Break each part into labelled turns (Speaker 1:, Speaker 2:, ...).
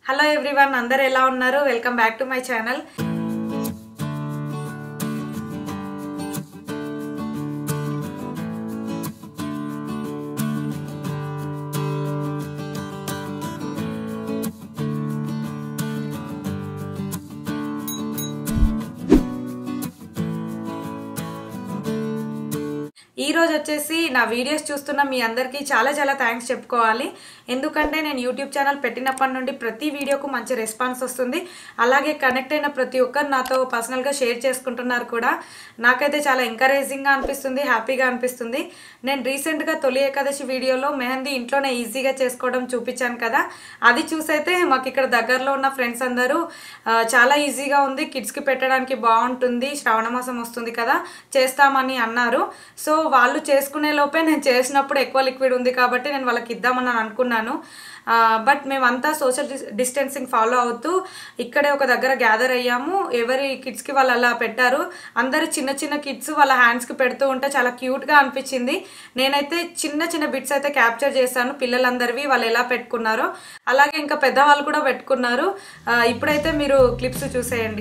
Speaker 1: Hello everyone అందరు ఎలా ఉన్నారు welcome back to my channel ఈ రోజు వచ్చేసి నా వీడియోస్ చూస్తున్న మీ అందరికీ చాలా చాలా థ్యాంక్స్ చెప్పుకోవాలి ఎందుకంటే నేను యూట్యూబ్ ఛానల్ పెట్టినప్పటి నుండి ప్రతి వీడియోకు మంచి రెస్పాన్స్ వస్తుంది అలాగే కనెక్ట్ అయిన ప్రతి ఒక్కరు నాతో పర్సనల్గా షేర్ చేసుకుంటున్నారు కూడా నాకైతే చాలా ఎంకరేజింగ్గా అనిపిస్తుంది హ్యాపీగా అనిపిస్తుంది నేను రీసెంట్గా తొలి ఏకాదశి వీడియోలో మెహందీ ఇంట్లోనే ఈజీగా చేసుకోవడం చూపించాను కదా అది చూసైతే మాకు ఇక్కడ దగ్గరలో ఉన్న ఫ్రెండ్స్ అందరూ ఆ, చాలా ఈజీగా ఉంది కిడ్స్కి పెట్టడానికి బాగుంటుంది శ్రావణ మాసం వస్తుంది కదా చేస్తామని అన్నారు సో వాళ్ళు చేసుకునే లోపే నేను చేసినప్పుడు ఎక్కువ లిక్విడ్ ఉంది కాబట్టి నేను వాళ్ళకి ఇద్దామని అనుకున్నాను బట్ మేమంతా సోషల్ డిస్టెన్సింగ్ ఫాలో అవుతూ ఇక్కడే ఒక దగ్గర గ్యాదర్ అయ్యాము ఎవరి కిడ్స్కి వాళ్ళు అలా పెట్టారు అందరు చిన్న చిన్న కిడ్స్ వాళ్ళ హ్యాండ్స్కి పెడుతూ ఉంటే చాలా క్యూట్గా అనిపించింది నేనైతే చిన్న చిన్న బిట్స్ అయితే క్యాప్చర్ చేశాను పిల్లలందరివి వాళ్ళు ఎలా పెట్టుకున్నారో అలాగే ఇంకా పెద్దవాళ్ళు కూడా పెట్టుకున్నారు ఆ, ఇప్పుడైతే మీరు క్లిప్స్ చూసేయండి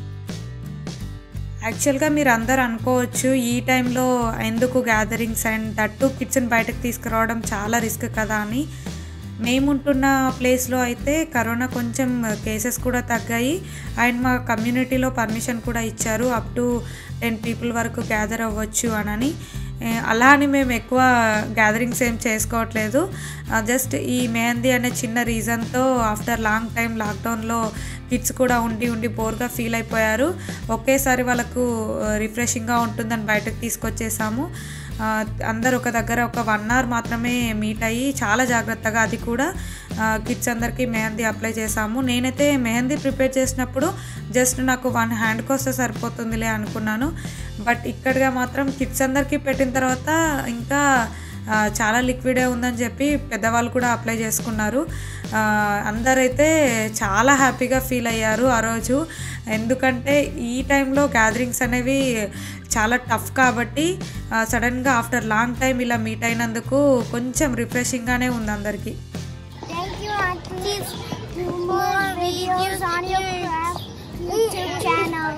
Speaker 1: యాక్చువల్గా మీరు అందరు అనుకోవచ్చు ఈ టైంలో ఎందుకు గ్యాదరింగ్స్ అండ్ దట్టు కిడ్స్ని బయటకు తీసుకురావడం చాలా రిస్క్ కదా అని మేముంటున్న ప్లేస్లో అయితే కరోనా కొంచెం కేసెస్ కూడా తగ్గాయి అండ్ మా కమ్యూనిటీలో పర్మిషన్ కూడా ఇచ్చారు అప్ టు టెన్ పీపుల్ వరకు గ్యాదర్ అవ్వచ్చు అనని ఏ, అలా అని మేము ఎక్కువ గ్యాదరింగ్స్ ఏం చేసుకోవట్లేదు జస్ట్ ఈ మెహందీ అనే చిన్న రీజన్తో ఆఫ్టర్ లాంగ్ టైం లాక్డౌన్లో కిడ్స్ కూడా ఉండి ఉండి బోర్గా ఫీల్ అయిపోయారు ఒకేసారి వాళ్ళకు రిఫ్రెషింగ్గా ఉంటుందని బయటకు తీసుకొచ్చేసాము ఆ, అందరు ఒక దగ్గర ఒక వన్ అవర్ మాత్రమే మీట్ అయ్యి చాలా జాగ్రత్తగా అది కూడా కిడ్స్ అందరికీ మెహందీ అప్లై చేసాము నేనైతే మెహందీ ప్రిపేర్ చేసినప్పుడు జస్ట్ నాకు వన్ హ్యాండ్కి వస్తే సరిపోతుందిలే అనుకున్నాను బట్ ఇక్కడగా మాత్రం కిడ్స్ అందరికీ పెట్టిన తర్వాత ఇంకా ఆ, చాలా లిక్విడే ఉందని చెప్పి పెద్దవాళ్ళు కూడా అప్లై చేసుకున్నారు ఆ, అందరైతే చాలా హ్యాపీగా ఫీల్ అయ్యారు ఆ రోజు ఎందుకంటే ఈ టైంలో గ్యాదరింగ్స్ అనేవి చాలా టఫ్ కాబట్టి సడన్గా ఆఫ్టర్ లాంగ్ టైం ఇలా మీట్ అయినందుకు కొంచెం రిఫ్రెషింగ్గానే ఉంది అందరికీ
Speaker 2: Thank you, aunties. Do more videos on your craft YouTube channel.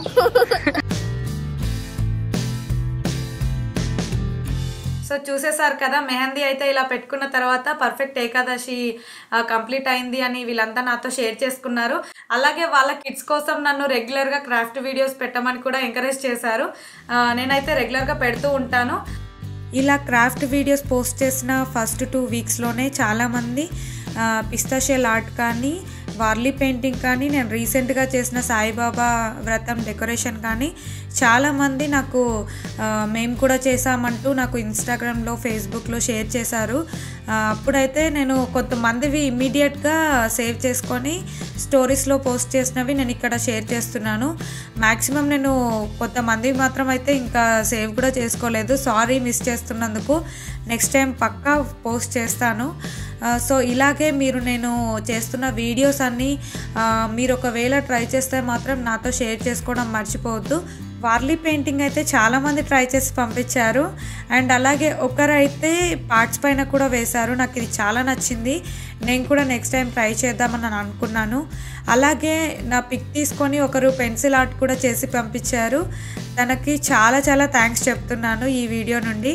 Speaker 1: So చూసేసారు కదా మెహందీ అయితే ఇలా పెట్టుకున్న తర్వాత పర్ఫెక్ట్ ఏకాదశి కంప్లీట్ అయింది అని వీళ్ళంతా నాతో షేర్ చేసుకున్నారు అలాగే వాళ్ళ కిడ్స్ కోసం నన్ను రెగ్యులర్గా క్రాఫ్ట్ వీడియోస్ పెట్టమని కూడా ఎంకరేజ్ చేశారు ఆ, నేనైతే రెగ్యులర్గా పెడుతూ ఉంటాను ఇలా క్రాఫ్ట్ వీడియోస్ పోస్ట్ చేసిన ఫస్ట్ టూ వీక్స్లోనే చాలామంది పిస్తాషియల్ ఆర్ట్ కానీ వార్లీ పెయింటింగ్ కానీ నేను రీసెంట్గా చేసిన సాయిబాబా వ్రతం డెకరేషన్ కానీ చాలామంది నాకు ఆ, మేము కూడా చేసామంటూ నాకు ఇన్స్టాగ్రామ్లో ఫేస్బుక్లో షేర్ చేశారు ఆ, అప్పుడైతే నేను కొంతమందివి ఇమ్మీడియట్గా సేవ్ చేసుకొని స్టోరీస్లో పోస్ట్ చేసినవి నేను ఇక్కడ షేర్ చేస్తున్నాను మ్యాక్సిమం నేను కొంతమంది మాత్రం అయితే ఇంకా సేవ్ కూడా చేసుకోలేదు సారీ మిస్ చేస్తున్నందుకు నెక్స్ట్ టైం పక్కా పోస్ట్ చేస్తాను ఆ, సో ఇలాగే మీరు నేను చేస్తున్న వీడియోస్ అన్నీ ఆ, మీరు ఒకవేళ ట్రై చేస్తే మాత్రం నాతో షేర్ చేసుకోవడం మర్చిపోవద్దు వార్లీ పెయింటింగ్ అయితే చాలామంది ట్రై చేసి పంపించారు అండ్ అలాగే ఒకరైతే పార్ట్స్ పైన కూడా వేశారు నాకు ఇది చాలా నచ్చింది నేను కూడా నెక్స్ట్ టైం ట్రై చేద్దామని నేను అనుకున్నాను అలాగే నా పిక్ తీసుకొని ఒకరు పెన్సిల్ ఆర్ట్ కూడా చేసి పంపించారు తనకి చాలా చాలా థ్యాంక్స్ చెప్తున్నాను ఈ వీడియో నుండి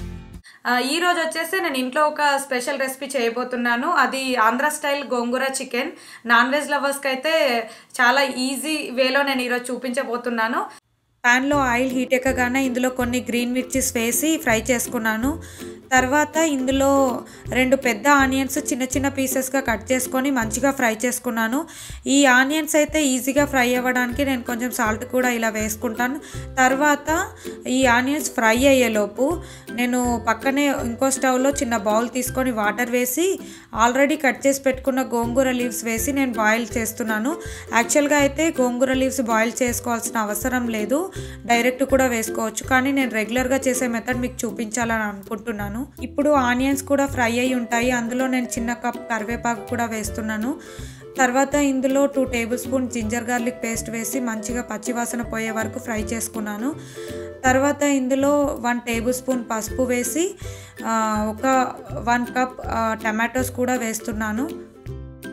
Speaker 1: ఆ, ఈ రోజు వచ్చేసి నేను ఇంట్లో ఒక స్పెషల్ రెసిపీ చేయబోతున్నాను అది Andhra style gongura chicken non veg లవర్స్కి అయితే చాలా ఈజీ వేలో నేను ఈరోజు చూపించబోతున్నాను ప్యాన్లో ఆయిల్ హీట్ ఎక్కగానే ఇందులో కొన్ని గ్రీన్ మిర్చిస్ వేసి ఫ్రై చేసుకున్నాను తర్వాత ఇందులో రెండు పెద్ద ఆనియన్స్ చిన్న చిన్న పీసెస్గా కట్ చేసుకొని మంచిగా ఫ్రై చేసుకున్నాను ఈ ఆనియన్స్ అయితే ఈజీగా ఫ్రై అవ్వడానికి నేను కొంచెం సాల్ట్ కూడా ఇలా వేసుకుంటాను తర్వాత ఈ ఆనియన్స్ ఫ్రై అయ్యేలోపు నేను పక్కనే ఇంకో స్టవ్లో చిన్న బౌల్ తీసుకొని వాటర్ వేసి ఆల్రెడీ కట్ చేసి పెట్టుకున్న గోంగూర లీవ్స్ వేసి నేను బాయిల్ చేస్తున్నాను యాక్చువల్గా అయితే గోంగూర లీవ్స్ బాయిల్ చేసుకోవాల్సిన అవసరం లేదు డైరెక్ట్ కూడా వేసుకోవచ్చు కానీ నేను రెగ్యులర్గా చేసే మెథడ్ మీకు చూపించాలని అనుకుంటున్నాను ఇప్పుడు ఆనియన్స్ కూడా ఫ్రై అయి ఉంటాయి అందులో నేను చిన్న కప్ కరివేపాకు కూడా వేస్తున్నాను తర్వాత ఇందులో two tablespoon ginger garlic paste వేసి మంచిగా పచ్చివాసన పోయే వరకు ఫ్రై చేసుకున్నాను తర్వాత ఇందులో వన్ టేబుల్ స్పూన్ పసుపు వేసి ఆ, ఒక వన్ కప్ టమాటోస్ కూడా వేస్తున్నాను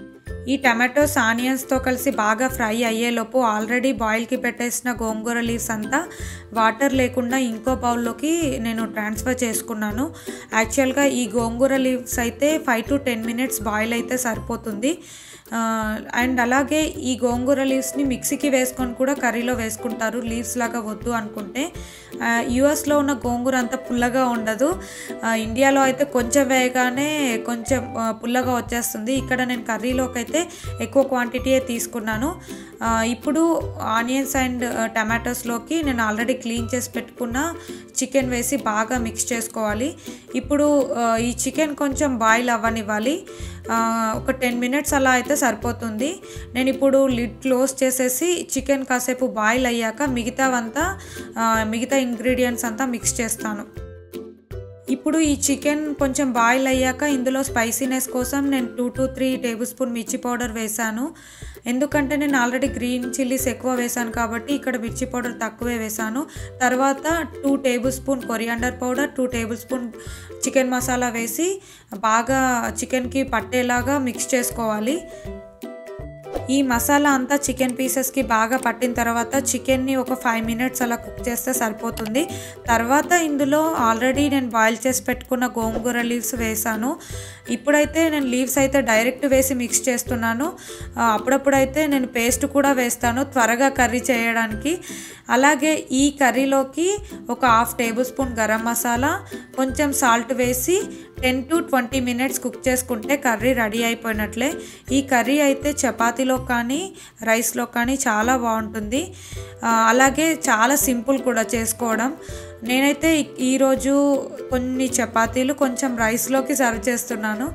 Speaker 1: ఈ టమాటోస్ ఆనియన్స్తో కలిసి బాగా ఫ్రై అయ్యేలోపు ఆల్రెడీ బాయిల్కి పెట్టేసిన గోంగూర లీవ్స్ అంతా వాటర్ లేకుండా ఇంకో బౌల్లోకి నేను ట్రాన్స్ఫర్ చేసుకున్నాను యాక్చువల్గా ఈ గోంగూర లీవ్స్ అయితే five to ten minutes boil అయితే సరిపోతుంది అండ్ అలాగే ఈ గోంగూర లీవ్స్ని మిక్సీకి వేసుకొని కూడా కర్రీలో వేసుకుంటారు లీవ్స్ లాగా వద్దు అనుకుంటే యుఎస్లో ఉన్న గోంగూర అంత పుల్లగా ఉండదు ఆ, ఇండియాలో అయితే కొంచెం వేయగానే కొంచెం ఆ, పుల్లగా వచ్చేస్తుంది ఇక్కడ నేను కర్రీలోకి అయితే ఎక్కువ క్వాంటిటీయే తీసుకున్నాను ఆ, ఇప్పుడు ఆనియన్స్ అండ్ టమాటోస్లోకి నేను ఆల్రెడీ క్లీన్ చేసి పెట్టుకున్న చికెన్ వేసి బాగా మిక్స్ చేసుకోవాలి ఇప్పుడు ఆ, ఈ చికెన్ కొంచెం బాయిల్ అవ్వనివ్వాలి ఆ, ఒక టెన్ మినిట్స్ అలా అయితే సరిపోతుంది నేను ఇప్పుడు లిడ్ క్లోజ్ చేసేసి చికెన్ కాసేపు బాయిల్ అయ్యాక మిగతావంతా ఆ, మిగతా ఇంగ్రీడియంట్స్ అంతా మిక్స్ చేస్తాను ఇప్పుడు ఈ చికెన్ కొంచెం బాయిల్ అయ్యాక ఇందులో స్పైసీనెస్ కోసం నేను two to three tablespoon మిర్చి పౌడర్ వేసాను ఎందుకంటే నేను ఆల్రెడీ గ్రీన్ చిల్లీస్ ఎక్కువ వేసాను కాబట్టి ఇక్కడ మిర్చి పౌడర్ తక్కువే వేసాను తర్వాత two tablespoon coriander powder two tablespoon chicken masala వేసి బాగా చికెన్కి పట్టేలాగా మిక్స్ చేసుకోవాలి ఈ మసాలా అంతా చికెన్ పీసెస్కి బాగా పట్టిన తర్వాత చికెన్ని ఒక ఫైవ్ మినిట్స్ అలా కుక్ చేస్తే సరిపోతుంది తర్వాత ఇందులో ఆల్రెడీ నేను బాయిల్ చేసి పెట్టుకున్న గోంగూర లీవ్స్ వేసాను ఇప్పుడైతే నేను లీవ్స్ అయితే డైరెక్ట్ వేసి మిక్స్ చేస్తున్నాను ఆ, అప్పుడప్పుడైతే నేను పేస్ట్ కూడా వేస్తాను త్వరగా కర్రీ చేయడానికి అలాగే ఈ కర్రీలోకి ఒక half tablespoon garam masala కొంచెం సాల్ట్ వేసి ten to twenty minutes cook చేసుకుంటే కర్రీ రెడీ అయిపోయినట్లే ఈ కర్రీ అయితే చపాతీలో కానీ రైస్లో కానీ చాలా బాగుంటుంది ఆ, అలాగే చాలా సింపుల్ కూడా చేసుకోవడం నేనైతే ఈ- ఈరోజు కొన్ని చపాతీలు కొంచెం రైస్లోకి సర్వ్ చేస్తున్నాను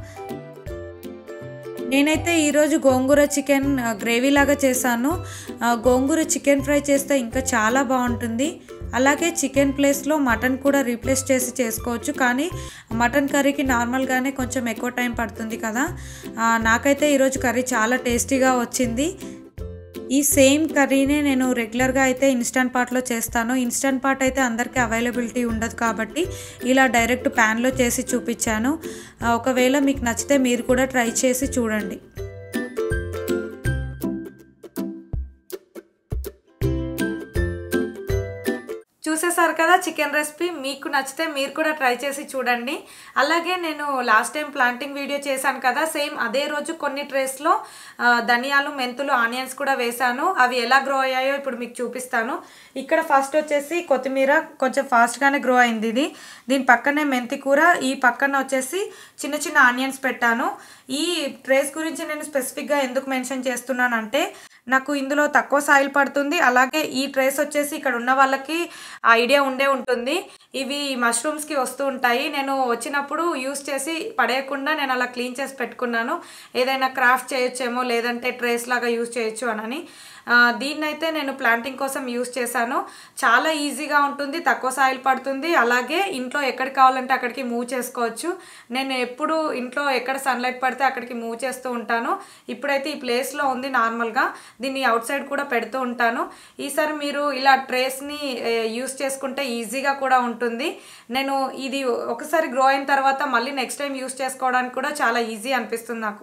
Speaker 1: నేనైతే ఈరోజు గోంగూర చికెన్ ఆ, గ్రేవీ లాగా చేశాను ఆ, గోంగూర చికెన్ ఫ్రై చేస్తే ఇంకా చాలా బాగుంటుంది అలాగే చికెన్ ప్లేస్లో మటన్ కూడా రీప్లేస్ చేసి చేసుకోవచ్చు కానీ మటన్ కర్రీకి నార్మల్గానే కొంచెం ఎక్కువ టైం పడుతుంది కదా ఆ, నాకైతే ఈరోజు కర్రీ చాలా టేస్టీగా వచ్చింది ఈ సేమ్ కర్రీనే నేను రెగ్యులర్గా అయితే ఇన్స్టంట్ పాట్లో చేస్తాను ఇన్స్టంట్ పాట్ అయితే అందరికీ అవైలబిలిటీ ఉండదు కాబట్టి ఇలా డైరెక్ట్ ప్యాన్లో చేసి చూపించాను ఆ, ఒకవేళ మీకు నచ్చితే మీరు కూడా ట్రై చేసి చూడండి చూసేసారు కదా చికెన్ రెసిపీ మీకు నచ్చితే మీరు కూడా ట్రై చేసి చూడండి అలాగే నేను లాస్ట్ టైం ప్లాంటింగ్ వీడియో చేశాను కదా సేమ్ అదే రోజు కొన్ని ట్రేస్లో ధనియాలు మెంతులు ఆనియన్స్ కూడా వేశాను అవి ఎలా గ్రో అయ్యాయో ఇప్పుడు మీకు చూపిస్తాను ఇక్కడ ఫస్ట్ వచ్చేసి కొత్తిమీర కొంచెం ఫాస్ట్గానే గ్రో అయింది ఇది దీని పక్కనే మెంతి కూర ఈ పక్కన వచ్చేసి చిన్న చిన్న ఆనియన్స్ పెట్టాను ఈ ట్రేస్ గురించి నేను స్పెసిఫిక్గా ఎందుకు మెన్షన్ చేస్తున్నానంటే నాకు ఇందులో తక్కువ సాయిల్ పడుతుంది అలాగే ఈ ట్రేస్ వచ్చేసి ఇక్కడ ఉన్న వాళ్ళకి ఐడియా ఉండే ఉంటుంది ఇవి మష్రూమ్స్కి వస్తూ ఉంటాయి నేను వచ్చినప్పుడు యూస్ చేసి పడేయకుండా నేను అలా క్లీన్ చేసి పెట్టుకున్నాను ఏదైనా క్రాఫ్ట్ చేయొచ్చేమో లేదంటే ట్రేస్ లాగా యూస్ చేయొచ్చు అనని దీన్నైతే నేను ప్లాంటింగ్ కోసం యూస్ చేశాను చాలా ఈజీగా ఉంటుంది తక్కువ సాయిల్ పడుతుంది అలాగే ఇంట్లో ఎక్కడికి కావాలంటే అక్కడికి మూవ్ చేసుకోవచ్చు నేను ఎప్పుడు ఇంట్లో ఎక్కడ సన్లైట్ పడితే అక్కడికి మూవ్ చేస్తూ ఉంటాను ఇప్పుడైతే ఈ ప్లేస్లో ఉంది నార్మల్గా దీన్ని అవుట్ సైడ్ కూడా పెడుతూ ఉంటాను ఈసారి మీరు ఇలా ట్రేస్ని యూస్ చేసుకుంటే ఈజీగా కూడా ఉంటుంది నేను ఇది ఒకసారి గ్రో అయిన తర్వాత మళ్ళీ నెక్స్ట్ టైం యూస్ చేసుకోవడానికి కూడా చాలా ఈజీ అనిపిస్తుంది నాకు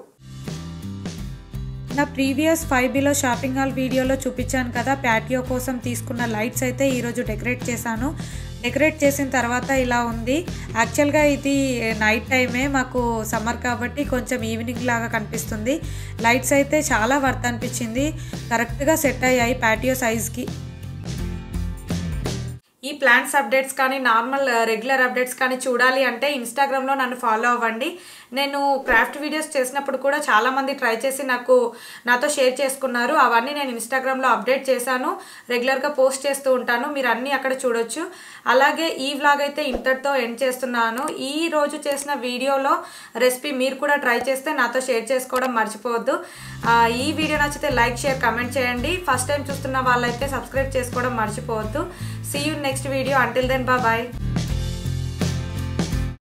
Speaker 1: నా previous Five Below shopping haul వీడియోలో చూపించాను కదా ప్యాటియో కోసం తీసుకున్న లైట్స్ అయితే ఈరోజు డెకరేట్ చేశాను డెకరేట్ చేసిన తర్వాత ఇలా ఉంది యాక్చువల్గా ఇది నైట్ టైమే మాకు సమ్మర్ కాబట్టి కొంచెం ఈవినింగ్ లాగా కనిపిస్తుంది లైట్స్ అయితే చాలా వర్త్ అనిపించింది కరెక్ట్గా సెట్ అయ్యాయి ప్యాటియో సైజ్కి ఈ ప్లాంట్స్ అప్డేట్స్ కానీ నార్మల్ రెగ్యులర్ అప్డేట్స్ కానీ చూడాలి అంటే ఇన్స్టాగ్రామ్లో నన్ను ఫాలో అవ్వండి నేను క్రాఫ్ట్ వీడియోస్ చేసినప్పుడు కూడా చాలామంది ట్రై చేసి నాకు నాతో షేర్ చేసుకున్నారు అవన్నీ నేను ఇన్స్టాగ్రామ్లో అప్డేట్ చేశాను రెగ్యులర్గా పోస్ట్ చేస్తూ ఉంటాను మీరు అన్నీ అక్కడ చూడొచ్చు అలాగే ఈ వ్లాగ్ అయితే ఇంతటితో ఎండ్ చేస్తున్నాను ఈ రోజు చేసిన వీడియోలో రెసిపీ మీరు కూడా ట్రై చేస్తే నాతో షేర్ చేసుకోవడం మర్చిపోవద్దు ఆ, ఈ వీడియో నచ్చితే లైక్ షేర్ కమెంట్ చేయండి ఫస్ట్ టైం చూస్తున్న వాళ్ళైతే సబ్స్క్రైబ్ చేసుకోవడం మర్చిపోవద్దు see you next video until then bye bye